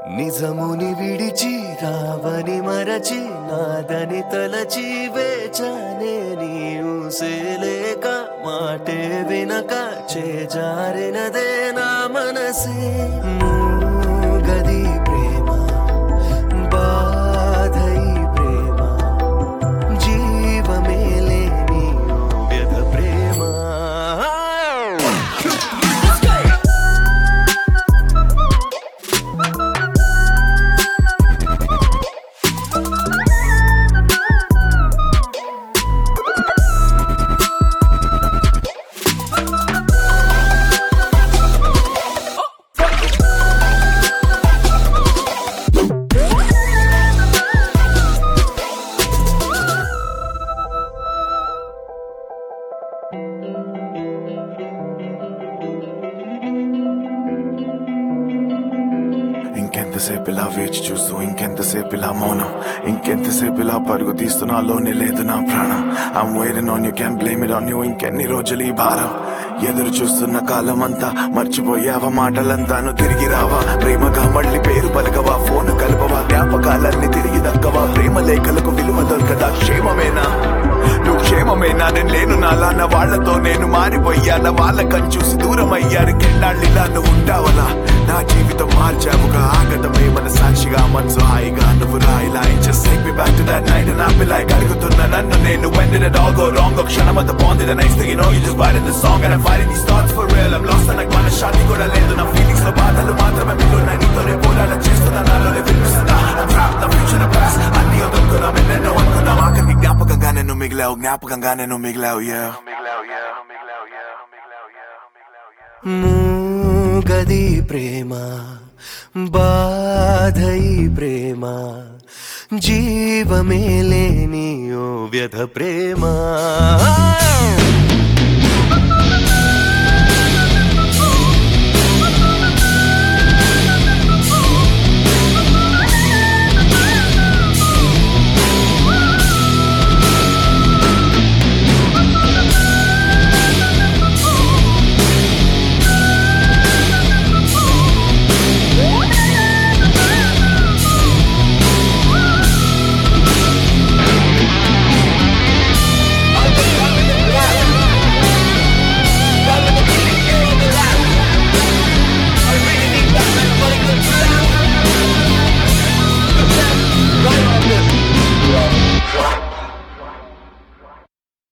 నిజముని విడిచి రావని మరచి నాదని తలచి వేచనే నీవు సేలేక మాటే వినక చేజారినదే నా మనసే గది ప్రేమ బాధై ప్రేమ జీవమే లేని ఓ వ్యధ ప్రేమ ఇంకెంతసేపు ఇలా వేచి చూస్తూ ఇంకెంతసేపు ఇలా మౌనం ఇంకెంతసేపు ఇలా పరుగు తీస్తున్నాలోనే లేదు నా ప్రాణం I'm wearing on you can blame it on you ఇంకెన్ని రోజులు ఈ భారం ఎదురు చూస్తున్న కాలం అంతా మర్చిపోయావా మాటలంతాను తిరిగి రావా ప్రేమగా మళ్ళీ పేరు పలకవా ఫోన్ కలపవా జ్ఞాపకాలన్నీ తిరిగి దక్కవా ప్రేమ లేఖలకు విలువ దొరకదా క్షేమమేనా నువ్వు క్షేమమేనా నేను లేను నాలాన్న వాళ్ళతో నేను మారిపోయాన వాళ్ళకని చూసి దూరం అయ్యారు కెన్నాళ్ళు ఇలా నువ్వు ఉంటావలా నా జీవితం మార్చావుగా ఆగతమే మన సాక్షిగా మనసు హాయిగా నువ్వు రాయిలా just take me back to that night and I'll be like అడుగుతున్న నన్ను నేను when did it all go wrong ఒక క్షణం అంత బాగుంది the next thing you know you just writing the song and I'm fighting these thoughts for real I'm lost and నాకు మన శాంతి కూడా లేదు నా ఫీలింగ్స్ లో బాధలు మాత్రమే మిగిలిన నీతోనే పోరాట చేస్తున్నా నాలోనే వినిపిస్తున్నా I'm trapped, నా future నా past అన్ని వదులుకున్నా ఎన్నెన్నో అనుకున్నా ఆఖరికి జ్ఞాపకంగా నేను మిగిలావు జ్ఞాపకంగా నేను మిగిలావు yeah మూగది ప్రేమ బాధై ప్రేమ జీవమే లేని ఓ వ్యధ ప్రేమ